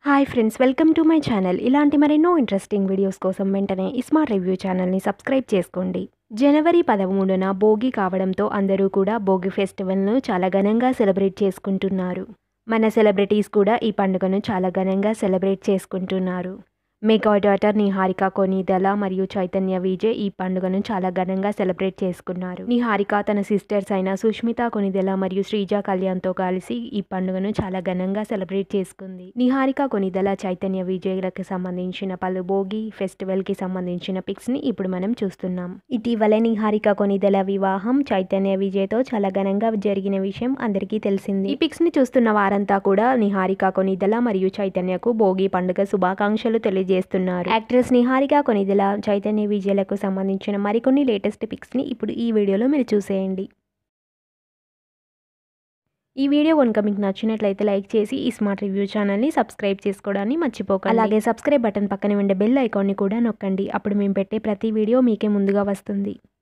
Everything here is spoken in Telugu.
hi friends welcome to my channel ఇలాంటి మరెన్నో ఇంట్రెస్టింగ్ వీడియోస్ కోసం వెంటనే ఇస్మార్ట్ రివ్యూ ఛానల్ని సబ్స్క్రైబ్ చేసుకోండి జనవరి పదమూడున భోగి కావడంతో అందరూ కూడా భోగి ఫెస్టివల్ను చాలా ఘనంగా సెలబ్రేట్ చేసుకుంటున్నారు మన సెలబ్రిటీస్ కూడా ఈ పండుగను చాలా ఘనంగా సెలబ్రేట్ చేసుకుంటున్నారు మెగా డాటర్ నిహారిక కొనిదల మరియు చైతన్య విజయ్ ఈ పండుగను చాలా ఘనంగా సెలబ్రేట్ చేసుకున్నారు నిహారిక తన సిస్టర్స్ అయిన సుష్మిత కొనిదెల మరియు శ్రీజ కళ్యాణ్తో కలిసి ఈ పండుగను చాలా ఘనంగా సెలబ్రేట్ చేసుకుంది నిహారిక కొనిదెల చైతన్య విజయ్లకు సంబంధించిన పలు భోగి ఫెస్టివల్ కి సంబంధించిన పిక్స్ ని ఇప్పుడు మనం చూస్తున్నాం ఇటీవలే నిహారిక కొనిదెల వివాహం చైతన్య విజయ్తో చాలా ఘనంగా జరిగిన విషయం అందరికీ తెలిసింది ఈ పిక్స్ ని చూస్తున్న వారంతా కూడా నిహారిక కొనిదెల మరియు చైతన్యకు భోగి పండుగ శుభాకాంక్షలు తెలియజేస్తున్నారు యాక్ట్రెస్ నిహారిక కొనిదెల చైతన్య విజయలకు సంబంధించిన మరికొన్ని లేటెస్ట్ పిక్స్ ని ఇప్పుడు ఈ వీడియోలో మీరు చూసేయండి ఈ వీడియో కనుక మీకు నచ్చినట్లయితే లైక్ చేసి ఈ స్మార్ట్ రివ్యూ ఛానల్ని సబ్స్క్రైబ్ చేసుకోవడాన్ని మర్చిపోకండి అలాగే సబ్స్క్రైబ్ బటన్ పక్కన ఉండే బెల్ ఐకాన్ని కూడా నొక్కండి అప్పుడు మేము పెట్టే ప్రతి వీడియో మీకే ముందుగా వస్తుంది